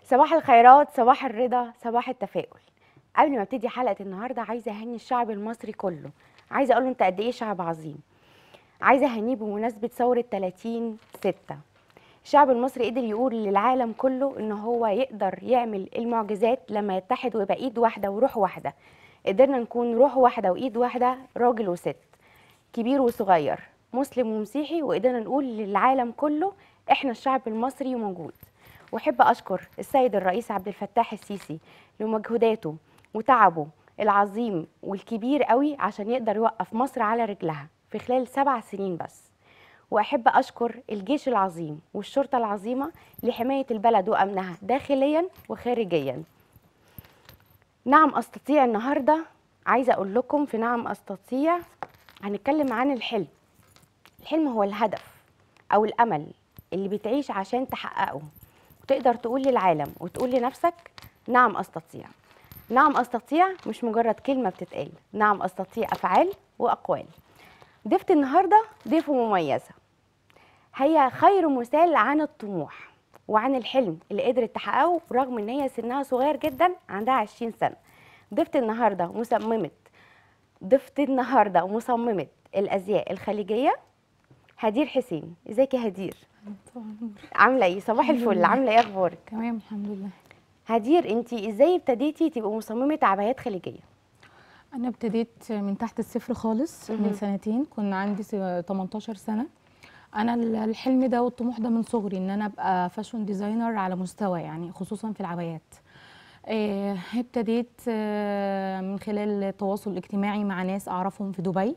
صباح الخيرات صباح الرضا صباح التفاؤل قبل ما ابتدي حلقه النهارده عايزه اهني الشعب المصري كله عايزه اقول له انت قد ايه شعب عظيم عايزه اهنيه بمناسبه ثوره 30 6 الشعب المصري قدر يقول للعالم كله ان هو يقدر يعمل المعجزات لما يتحد ويبقى ايد واحده وروح واحده قدرنا نكون روح واحده وايد واحده راجل وست كبير وصغير مسلم ومسيحي وقدرنا نقول للعالم كله احنا الشعب المصري موجود واحب اشكر السيد الرئيس عبد الفتاح السيسي لمجهوداته وتعبه العظيم والكبير قوي عشان يقدر يوقف مصر على رجلها في خلال سبع سنين بس واحب اشكر الجيش العظيم والشرطه العظيمه لحمايه البلد وامنها داخليا وخارجيا نعم استطيع النهارده عايزه اقول لكم في نعم استطيع هنتكلم عن الحلم الحلم هو الهدف او الامل اللي بتعيش عشان تحققه وتقدر تقول للعالم وتقول لنفسك نعم استطيع نعم استطيع مش مجرد كلمه بتتقال نعم استطيع افعال واقوال ضيفة النهارده ضيفه مميزه هي خير مثال عن الطموح وعن الحلم اللي قدرت تحققه رغم ان هي سنها صغير جدا عندها 20 سنه ضيفة النهارده مصممه ضيفة النهارده مصممه الازياء الخليجيه هدير حسين ازيك يا هدير عامله ايه صباح الحمد الفل لله. عامله ايه اخبارك تمام الحمد لله هدير انت ازاي ابتديتي تبقي مصممه عبايات خليجيه انا ابتديت من تحت الصفر خالص مهم. من سنتين كنا عندي س- 18 سنه انا ال- الحلم ده والطموح ده من صغري ان انا ابقى فاشون ديزاينر على مستوى يعني خصوصا في العبايات آه، ابتديت آه، من خلال التواصل الاجتماعي مع ناس اعرفهم في دبي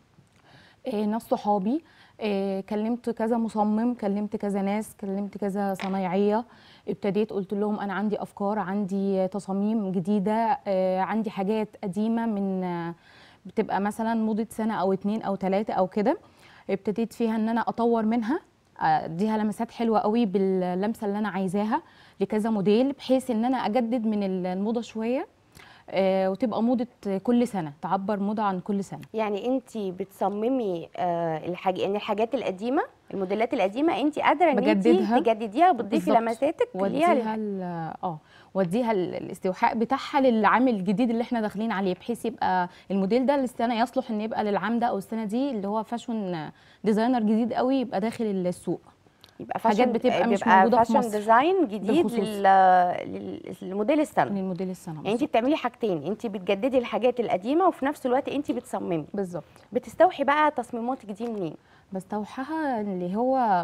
آه، ناس صحابي آه، كلمت كذا مصمم كلمت كذا ناس كلمت كذا صنايعيه ابتديت قلت لهم انا عندي افكار عندي تصاميم جديده آه، عندي حاجات قديمه من آه، بتبقى مثلا موضه سنه او اتنين او تلاته او كده ابتديت فيها ان انا اطور منها اديها لمسات حلوه قوي باللمسه اللي انا عايزاها لكذا موديل بحيث ان انا اجدد من الموضه شويه آه، وتبقى موضه كل سنه تعبر موضه عن كل سنه يعني انت بتصممي آه الحاجة يعني الحاجات القديمه الموديلات القديمه انت قادره ان انت بجددها. تجدديها وبتضيفي بالظبط. لمساتك ليها واديها ال- اه واديها ال- الاستيحاء بتاعها للعام الجديد اللي احنا داخلين عليه بحيث يبقى الموديل ده السنه يصلح ان يبقى للعام ده او السنه دي اللي هو فاشون ديزاينر جديد قوي يبقى داخل السوق يبقى حاجات فاشن بتبقى مش بيبقى موجودة في فاشن مصر. ديزاين جديد بالخصوص. لل... لل- للموديل السنه للموديل السنه يعني انت بالظبط. بتعملي حاجتين انت بتجددي الحاجات القديمه وفي نفس الوقت انت بتصممي بالظبط بتستوحي بقى تصميماتك دي منين بستوحاها اللي هو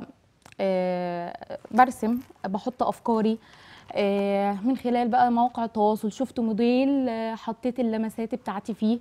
آه، برسم بحط افكاري آه، من خلال بقى مواقع التواصل شفت موديل آه، حطيت اللمسات بتاعتي فيه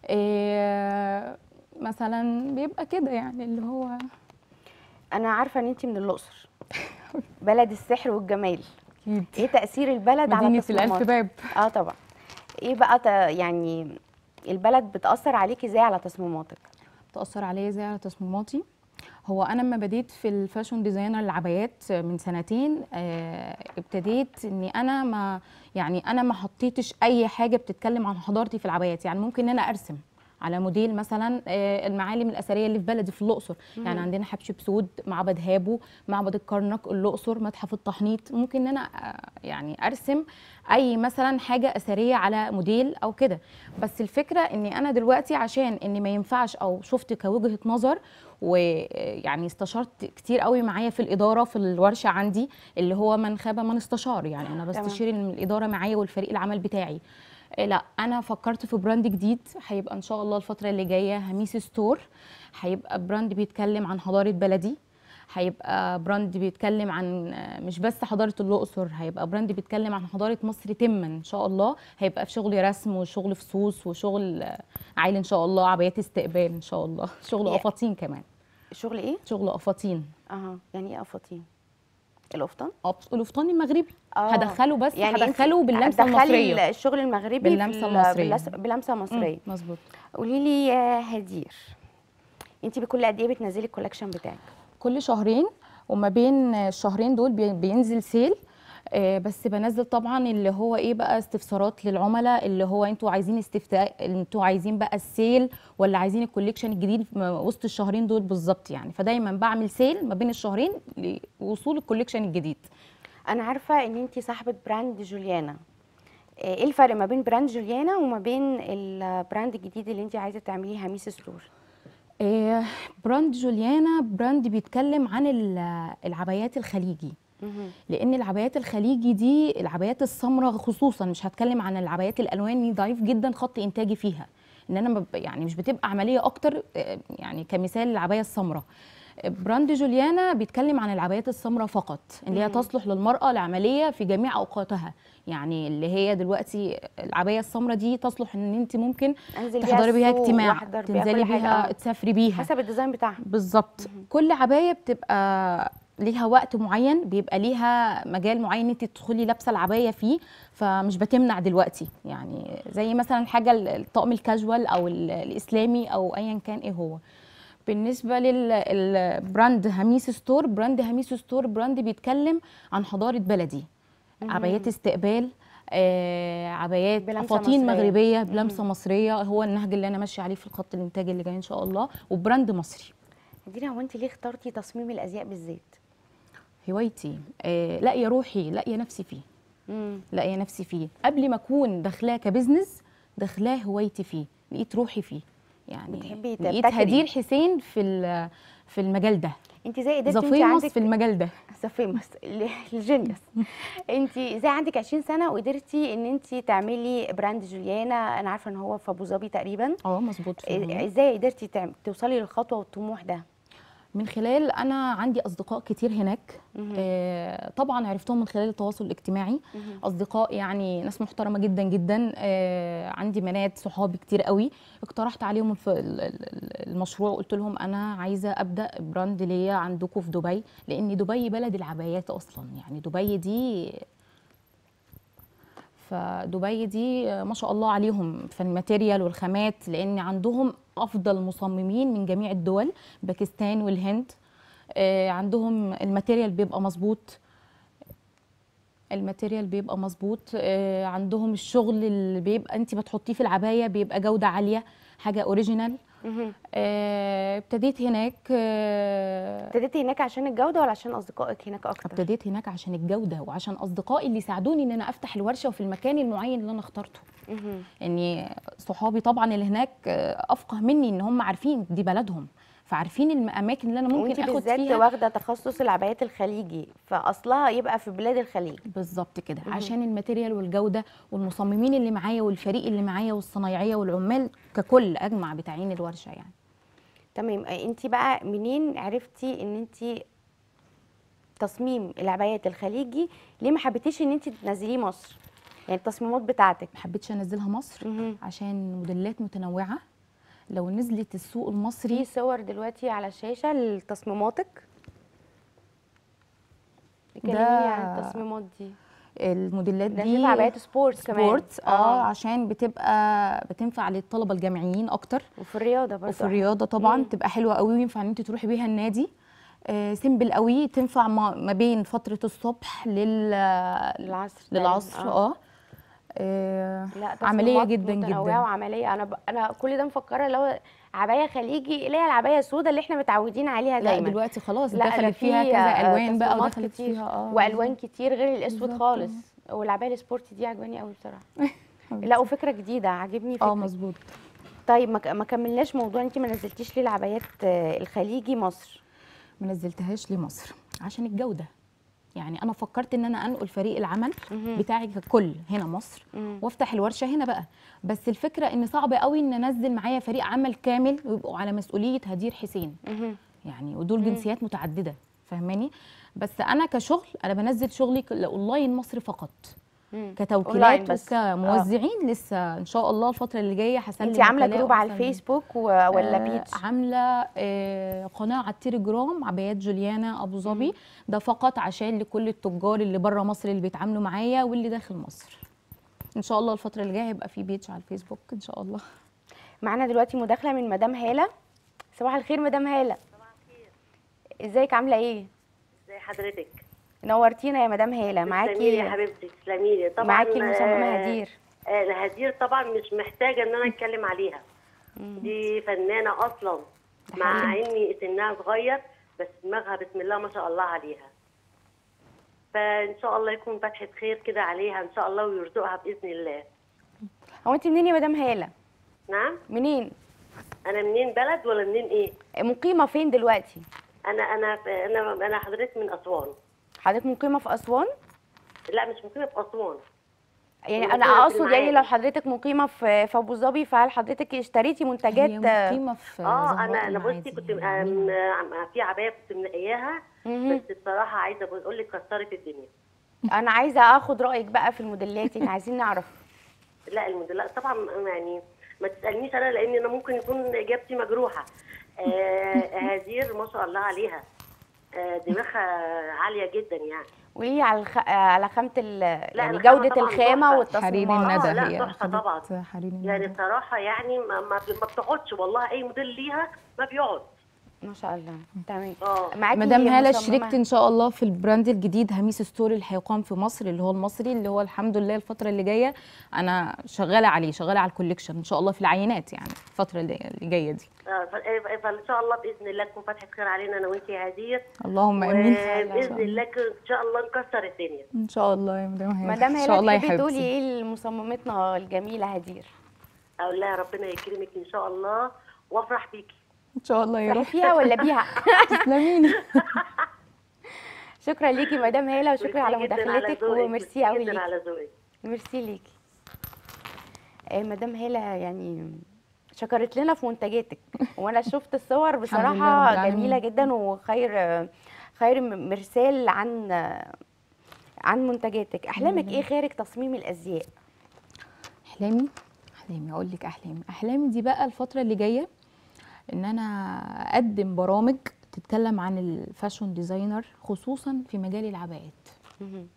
آه، مثلا بيبقى كده يعني اللي هو انا عارفه ان انت من الاقصر بلد السحر والجمال اكيد ايه تاثير البلد على مدينه الالف تصميماتك باب اه طبعا ايه بقى ت... يعني البلد بتاثر عليكي ازاي على تصميماتك تأثر عليا ازاي على تصميماتي هو انا لما بديت في الفاشون ديزاينر العبايات من سنتين آه، ابتديت اني انا ما يعني انا ما حطيتش اي حاجه بتتكلم عن حضارتي في العبايات يعني ممكن ان انا ارسم على موديل مثلا آه، المعالم الاثريه اللي في بلدي في الاقصر يعني عندنا حتشبسوت معبد هابو معبد الكرنك الاقصر متحف التحنيط ممكن ان انا آه، يعني ارسم اي مثلا حاجه اثريه على موديل او كده بس الفكره اني انا دلوقتي عشان اني ما ينفعش او شفت كوجهه نظر ويعني استشرت كتير قوي معايا في الاداره في الورشه عندي اللي هو من خاب من استشار يعني انا تمام. بستشير الاداره معايا والفريق العمل بتاعي إيه لا انا فكرت في براند جديد هيبقى ان شاء الله الفتره اللي جايه هميس ستور هيبقى براند بيتكلم عن حضاره بلدي هيبقى براند بيتكلم عن آه، مش بس حضاره الاقصر هيبقى براند بيتكلم عن حضاره مصر تما ان شاء الله هيبقى في شغل رسم وشغل فصوص وشغل آه، عالي ان شاء الله عبايات استقبال ان شاء الله شغل يا- قفاطين كمان شغل ايه شغل قفاطين اها يعني ايه قفاطين القفطان أبس- القفطاني المغربي آه. هدخله بس يعني يعني هدخله انت باللمسه هتدخلي المصريه الشغل المغربي باللمسة في ال- المصرية. باللس- بلمسه مصريه مم، مظبوط قولي لي يا هدير انت بكل قد ايه بتنزلي الكولكشن بتاعك كل شهرين وما بين الشهرين دول بي- بينزل سيل آه، بس بنزل طبعا اللي هو ايه بقى استفسارات للعملاء اللي هو انتوا عايزين استفتاء انتوا عايزين بقى السيل ولا عايزين الكوليكشن الجديد في وسط الشهرين دول بالظبط يعني فدايما بعمل سيل ما بين الشهرين لوصول الكوليكشن الجديد انا عارفه ان انت صاحبه براند جوليانا آه، ايه الفرق ما بين براند جوليانا وما بين البراند الجديد اللي انت عايزه تعمليه هميس ستور آه، براند جوليانا براند بيتكلم عن ال- العبايات الخليجي مهم. لان العبايات الخليجي دي العبايات السمراء خصوصا مش هتكلم عن العبايات الالواني ضعيف جدا خط انتاجي فيها ان انا مب- يعني مش بتبقى عمليه اكتر آه، يعني كمثال العبايه السمراء براند جوليانا بيتكلم عن العبايات السمراء فقط اللي هي مم. تصلح للمراه العمليه في جميع اوقاتها يعني اللي هي دلوقتي العبايه السمراء دي تصلح ان انت ممكن انزل تحضري بيها السوق اجتماع واحضر بيها تنزلي كل حاجة، بيها آه. تسافري بيها حسب الديزاين بتاعها بالظبط كل عبايه بتبقى ليها وقت معين بيبقى ليها مجال معين انت تدخلي لابسه العبايه فيه فمش بتمنع دلوقتي يعني زي مثلا الحاجه ال- الطقم الكاجوال او ال- الاسلامي او ايا كان ايه هو بالنسبه للبراند هميس ستور براند هميس ستور براند بيتكلم عن حضاره بلدي عبايات استقبال آه عبايات بلمسة فاطين مصرية. مغربيه بلمسه مصريه هو النهج اللي انا ماشيه عليه في الخط الانتاج اللي جاي ان شاء الله وبراند مصري دينا هو انت ليه اخترتي تصميم الازياء بالذات هوايتي آه لاقيه روحي لاقيه نفسي فيه مم. لاقيه نفسي فيه قبل ما اكون داخلاه كبزنس داخلاه هوايتي فيه لقيت روحي فيه يعني بتحبي لقيت تبتكري. هدير حسين في ال- في المجال ده انت زي قدرتي ذا انت فيموس عندك في المجال ده ذا فيموس الجينيوس انت زي عندك 20 سنه وقدرتي ان انت تعملي براند جوليانا انا عارفه ان هو في ابو ظبي تقريبا اه مظبوط فيه. ازاي قدرتي تعم- توصلي للخطوه والطموح ده من خلال انا عندي اصدقاء كتير هناك مهم. آه طبعا عرفتهم من خلال التواصل الاجتماعي مهم. اصدقاء يعني ناس محترمه جدا جدا آه عندي بنات صحابي كتير قوي اقترحت عليهم الف- ال- ال- المشروع قلت لهم انا عايزه ابدا براند ليا عندكم في دبي لان دبي بلد العبايات اصلا يعني دبي دي فدبي دي آه، ما شاء الله عليهم في الماتيريال والخامات لان عندهم افضل مصممين من جميع الدول باكستان والهند آه، عندهم الماتيريال بيبقى مظبوط الماتيريال بيبقى مظبوط آه، عندهم الشغل اللي بيبقى انت بتحطيه في العبايه بيبقى جوده عاليه حاجه اوريجينال مهم. آه، ابتديت هناك آه، ابتديتي هناك عشان الجوده ولا عشان اصدقائك هناك اكتر ابتديت هناك عشان الجوده وعشان اصدقائي اللي ساعدوني ان انا افتح الورشه وفي المكان المعين اللي انا اخترته مهم. يعني صحابي طبعا اللي هناك آه، افقه مني ان هم عارفين دي بلدهم فعارفين الاماكن اللي انا ممكن وانت اخد بالذات فيها واخده تخصص العبايات الخليجي فاصلها يبقى في بلاد الخليج بالظبط كده عشان الماتيريال والجوده والمصممين اللي معايا والفريق اللي معايا والصنايعيه والعمال ككل اجمع بتاعين الورشه يعني تمام انت بقى منين عرفتي ان انت تصميم العبايات الخليجي ليه ما حبيتيش ان انت تنزليه مصر يعني التصميمات بتاعتك ما حبيتش انزلها مصر مهم. عشان موديلات متنوعه لو نزلت السوق المصري في صور دلوقتي على الشاشه لتصميماتك كلميني عن التصميمات دي الموديلات ده دي في عبايات سبورت كمان سبورت اه عشان بتبقى بتنفع للطلبه الجامعيين اكتر وفي الرياضه برضه وفي الرياضه طبعا مم. تبقى حلوه قوي وينفع ان انت تروحي بيها النادي آه سيمبل قوي تنفع ما ما بين فتره الصبح لل للعصر للعصر تقريباً. اه آه، لا عمليه تصميمات جدا متنوعه جدا وعمليه انا ب... انا كل ده مفكره اللي هو عبايه خليجي اللي هي العبايه السوداء اللي احنا متعودين عليها لا دايما دلوقتي خلاص لا ده دخلت فيها في، كذا آه، الوان بقى تصميمات ودخلت كتير فيها اه والوان كتير غير الاسود بالظبط. خالص والعبايه السبورتي دي عجباني قوي بصراحه لا وفكره جديده عاجبني فكره اه مظبوط طيب ما ك- ما كملناش موضوع انت ما نزلتيش ليه العبايات آه، الخليجي مصر ما نزلتهاش لمصر عشان الجوده يعني انا فكرت ان انا انقل فريق العمل مهم. بتاعي ككل هنا مصر مم. وافتح الورشه هنا بقى بس الفكره ان صعب قوي ان انزل معايا فريق عمل كامل ويبقوا على مسؤوليه هدير حسين مهم. يعني ودول جنسيات متعدده فاهماني بس انا كشغل انا بنزل شغلي ك- اونلاين مصر فقط مم. أونلاين كتوكيلات بس. وكموزعين لسه ان شاء الله الفتره اللي جايه هسلم انت عامله وكلاء جروب على وهسلم. الفيسبوك و... ولا آه، بيج عامله آه، قناه على التليجرام عبايات جوليانا ابو ظبي ده فقط عشان لكل التجار اللي بره مصر اللي بيتعاملوا معايا واللي داخل مصر ان شاء الله الفتره اللي جايه هيبقى في بيج على الفيسبوك ان شاء الله معانا دلوقتي مداخله من مدام هاله صباح الخير مدام هاله ازيك عامله ايه زي حضرتك نورتينا يا مدام هاله تسلمي لي معاكي يا حبيبتي تسلمي لي طبعا معاكي المصممه آه، هدير آه، الهدير طبعا مش محتاجه ان انا اتكلم عليها دي فنانه اصلا ده مع حقيقي. اني سنها صغير بس دماغها بسم الله ما شاء الله عليها فان شاء الله يكون فتحه خير كده عليها ان شاء الله ويرزقها باذن الله هو انت منين يا مدام هاله نعم منين انا منين بلد ولا منين ايه مقيمه فين دلوقتي انا انا انا انا حضرتك من اسوان حضرتك مقيمه في اسوان لا مش مقيمه في اسوان يعني مقيمة انا في اقصد يعني المعادي. لو حضرتك مقيمه في في ابو ظبي فهل حضرتك اشتريتي منتجات هي مقيمه في اه زهراء انا انا المعادي بصي كنت يعني. م- م- في عبايه كنت منقياها مهم. بس بصراحه عايزه اقول لك كسرت الدنيا انا عايزه اخد رايك بقى في الموديلات يعني عايزين نعرف لا الموديلات طبعا يعني ما تسالنيش انا لان انا ممكن يكون اجابتي مجروحه آه هدير ما شاء الله عليها آه دماغها عاليه جدا يعني قولي لي على الخ... على خامه ال... يعني الخامة جوده طبعاً الخامه تحفة. حرير والتصميمات الندى لا، هي تحفة طبعاً. خدت حرير يعني الندى بصراحه يعني ما, ما ما بتقعدش والله اي موديل ليها ما بيقعد ما شاء الله تمام اه معاكي مدام هاله مصممة. شاركت ان شاء الله في البراند الجديد هميس ستوري اللي هيقام في مصر اللي هو المصري اللي هو الحمد لله الفتره اللي جايه انا شغاله عليه شغاله على الكوليكشن ان شاء الله في العينات يعني الفتره اللي اللي جايه دي آه، ف- فان شاء الله باذن الله تكون فتحه خير علينا انا وانت يا هدير اللهم امين وباذن الله ك- ان شاء الله نكسر الدنيا ان شاء الله يا مدام هاله مدام ان شاء الله هاله يا تحبي تقولي حبيبتي ايه لمصممتنا الجميله هدير اقول لها ربنا يكرمك ان شاء الله وافرح بيكي ان شاء الله يا تروحي روحي فيها ولا بيها تسلميني شكرا ليكي مدام هاله وشكرا على ميرسي جداً على مداخلتك ذوقك، وميرسي قوي جدا ليكي على ذوقك ميرسي ليكي آه، مدام هاله يعني شكرت لنا في منتجاتك وانا شفت الصور لله رب بصراحه العالمين. جميله جدا وخير خير م- مرسال عن عن منتجاتك احلامك ايه خارج تصميم الازياء احلامي احلامي اقول لك احلامي احلامي دي بقى الفتره اللي جايه ان انا اقدم برامج تتكلم عن الفاشون ديزاينر خصوصا في مجال العباءات مهم.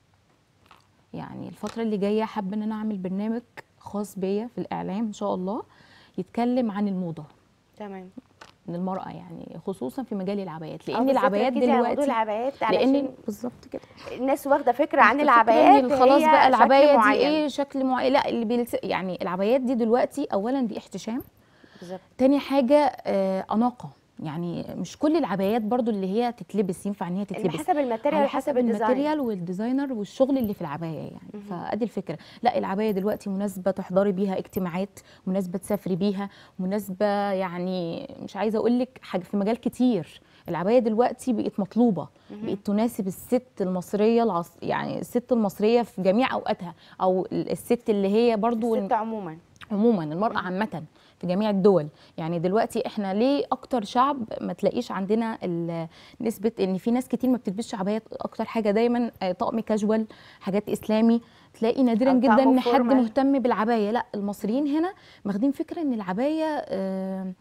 يعني الفتره اللي جايه حابه ان انا اعمل برنامج خاص بيا في الاعلام ان شاء الله يتكلم عن الموضه تمام من المراه يعني خصوصا في مجال العبايات آه، لان بالذات العبايات ركزي على موضوع دلوقتي العبايات لان علشان بالظبط كده الناس واخده فكره عن فكرة العبايات إن خلاص هي بقى شكل العبايه دي معين. ايه شكل معين لا اللي بيلس... يعني العبايات دي دلوقتي اولا دي احتشام بالظبط تاني حاجة آه أناقة يعني مش كل العبايات برضو اللي هي تتلبس ينفع ان هي تتلبس حسب الماتيريال على وحسب حسب الديزاين الماتيريال والديزاينر والشغل اللي في العبايه يعني فادي الفكره لا العبايه دلوقتي مناسبه تحضري بيها اجتماعات مناسبه تسافري بيها مناسبه يعني مش عايزه اقول لك حاجه في مجال كتير العبايه دلوقتي بقت مطلوبه بقت تناسب الست المصريه العص... يعني الست المصريه في جميع اوقاتها او الست اللي هي برضو الست عموما عموما المرأة عامة في جميع الدول يعني دلوقتي احنا ليه اكتر شعب ما تلاقيش عندنا ال- نسبة ان في ناس كتير ما بتلبسش عبايات اكتر حاجة دايما آه، طقم كاجوال حاجات اسلامي تلاقي نادرا أو جدا طقم ان حد فورمال. مهتم بالعباية لا المصريين هنا واخدين فكرة ان العباية آه،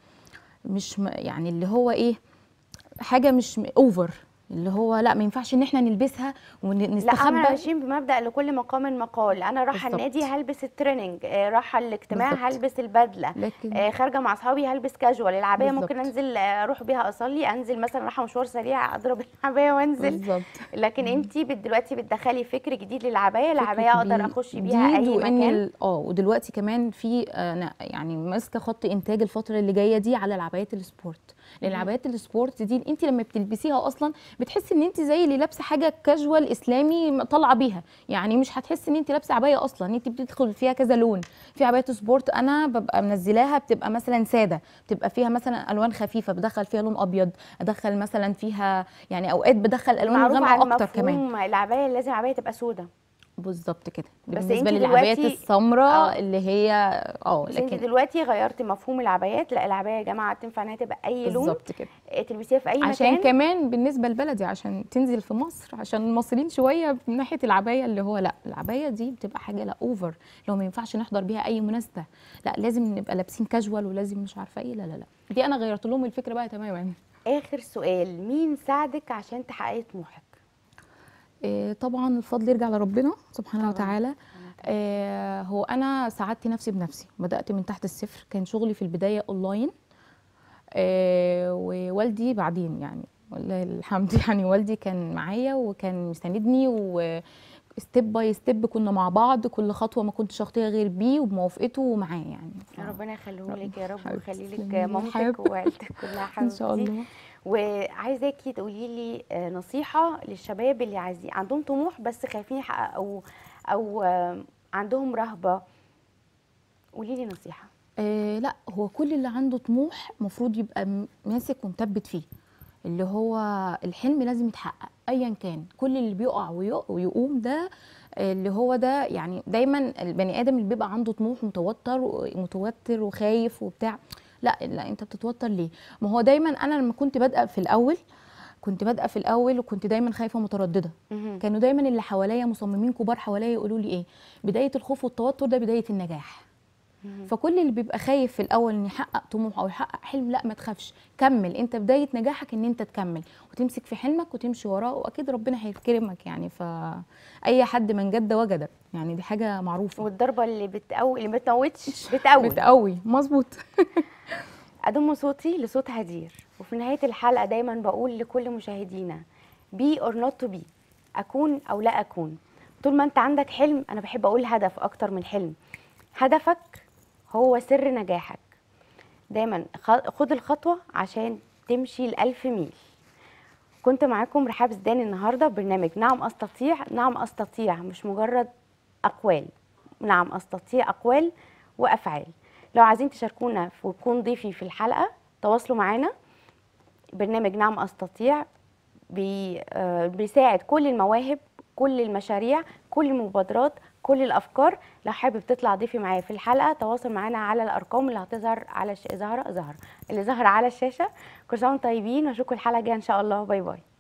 مش م- يعني اللي هو ايه حاجة مش اوفر اللي هو لا ما ينفعش ان احنا نلبسها لا احنا ونستخبى ماشيين بمبدا لكل مقام مقال انا رايحه بالظبط. النادي هلبس التريننج آه، رايحه الاجتماع بالظبط. هلبس البدله لكن آه، خارجه مع اصحابي هلبس كاجوال العبايه بالظبط. ممكن انزل آه، اروح بيها اصلي انزل مثلا رايحه مشوار سريع اضرب العبايه وانزل بالظبط لكن انت دلوقتي بتدخلي فكر جديد للعبايه فكرة العبايه اقدر دي- اخش بيها جديد اي وإن مكان ال- اه ودلوقتي كمان في آه، انا يعني ماسكه خط انتاج الفتره اللي جايه دي على العبايات السبورت لان العبايات السبورت دي انت لما بتلبسيها اصلا بتحسي ان انت زي اللي لابسه حاجه كاجوال اسلامي طالعه بيها يعني مش هتحسي ان انت لابسه عبايه اصلا انت بتدخل فيها كذا لون في عبايات سبورت انا ببقى منزلاها بتبقى مثلا ساده بتبقى فيها مثلا الوان خفيفه بدخل فيها لون ابيض ادخل مثلا فيها يعني اوقات بدخل الوان معروف غامقه عن اكتر كمان مفهوم العبايه لازم عبايه تبقى سودة بالظبط كده بس بالنسبه انتي للعبايات دلوقتي- السمراء اه. اللي هي اه بس انت لكن دلوقتي غيرتي مفهوم العبايات لا العبايه يا جماعه تنفع انها تبقى اي لون بالظبط كده آه، تلبسيها في اي عشان مكان كمان بالنسبه لبلدي عشان تنزل في مصر عشان المصريين شويه من ناحيه العبايه اللي هو لا العبايه دي بتبقى حاجه لا اوفر لو ما ينفعش نحضر بيها اي مناسبه لا لازم نبقى لابسين كاجوال ولازم مش عارفه ايه لا لا لا دي انا غيرت لهم الفكره بقى تماما اخر سؤال مين ساعدك عشان تحققي طموحك إيه، طبعا الفضل يرجع لربنا سبحانه طبعاً. وتعالى إيه، هو انا ساعدت نفسي بنفسي بدات من تحت الصفر كان شغلي في البدايه اونلاين إيه، ووالدي بعدين يعني والله الحمد يعني والدي كان معايا وكان مساندني و ستيب باي ستيب كنا مع بعض كل خطوه ما كنتش اخطيها غير بيه وبموافقته ومعاه يعني ف- ربنا يخليه لك يا رب حبيبتي ويخلي لك تسلمي لي. مامتك حبيبتي. وعيلتك كلها ان شاء حبيبتي الله وعايزاكي تقولي لي آه، نصيحه للشباب اللي عايزين عندهم طموح بس خايفين يحققوا او آه، عندهم رهبه قولي لي نصيحه آه لا هو كل اللي عنده طموح المفروض يبقى م- ماسك ومثبت فيه اللي هو الحلم لازم يتحقق ايا كان كل اللي بيقع ويق- ويقوم ده آه، اللي هو ده يعني دايما البني ادم اللي بيبقى عنده طموح متوتر متوتر وخايف وبتاع لا لا انت بتتوتر ليه ما هو دايما انا لما كنت بادئه في الاول كنت بادئه في الاول وكنت دايما خايفه ومتردده مهم. كانوا دايما اللي حواليا مصممين كبار حواليا يقولوا لي ايه بدايه الخوف والتوتر ده بدايه النجاح فكل اللي بيبقى خايف في الاول ان يحقق طموح او يحقق حلم لا ما تخافش كمل انت بدايه نجاحك ان انت تكمل وتمسك في حلمك وتمشي وراه واكيد ربنا هيكرمك يعني فاي حد من جد وجدك يعني دي حاجه معروفه والضربه اللي بتقوي اللي ما بتموتش بتقوي بتقوي مظبوط أضم صوتي لصوت هدير وفي نهاية الحلقة دايما بقول لكل مشاهدينا be or not to be أكون أو لا أكون طول ما أنت عندك حلم أنا بحب أقول هدف أكتر من حلم هدفك هو سر نجاحك دايما خ- خد الخطوة عشان تمشي الألف ميل كنت معاكم رحاب زدان النهاردة برنامج نعم أستطيع نعم أستطيع مش مجرد أقوال نعم أستطيع أقوال وأفعال لو عايزين تشاركونا في- وتكون ضيفي في الحلقة تواصلوا معانا برنامج نعم أستطيع بي آه، بيساعد كل المواهب كل المشاريع كل المبادرات كل الافكار لو حابب تطلع ضيفي معايا في الحلقه تواصل معانا على الارقام اللي هتظهر على الش... ظهر ظهر اللي ظهر على الشاشه كل سنه وانتم طيبين واشوفكم الحلقه الجايه ان شاء الله باي باي